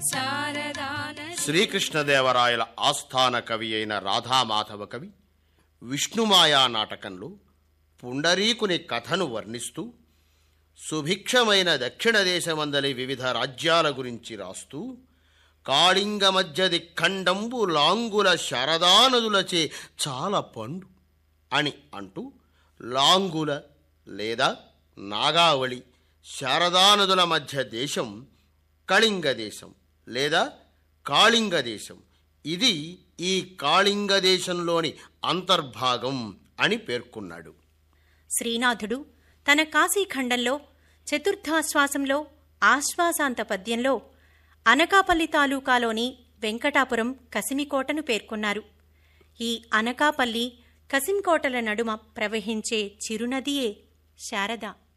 శారదాన శ్రీకృష్ణదేవరాయల ఆస్థాన కవి అయిన రాధామాధవ కవి విష్ణుమాయా నాటకంలో పుండరీకుని కథను వర్ణిస్తూ సుభిక్షమైన దక్షిణ దేశమందలి వివిధ రాజ్యాల గురించి రాస్తూ కాళింగ మధ్య దిక్ఖండంబు లాంగుల శారదానదులచే చాలా పండు అని అంటూ లాంగుల లేదా నాగావళి శారదానదుల మధ్య దేశం కళింగ దేశం లేదా కాళింగ దేశం ఇది ఈ కాళింగ దేశంలోని అంతర్భాగం అని పేర్కొన్నాడు శ్రీనాథుడు తన కాశీఖండంలో చతుర్థాశ్వాసంలో ఆశ్వాసాంత పద్యంలో అనకాపల్లి తాలూకాలోని వెంకటాపురం కసిమికోటను పేర్కొన్నారు ఈ అనకాపల్లి కసింకోటల నడుమ ప్రవహించే చిరునదియే శారద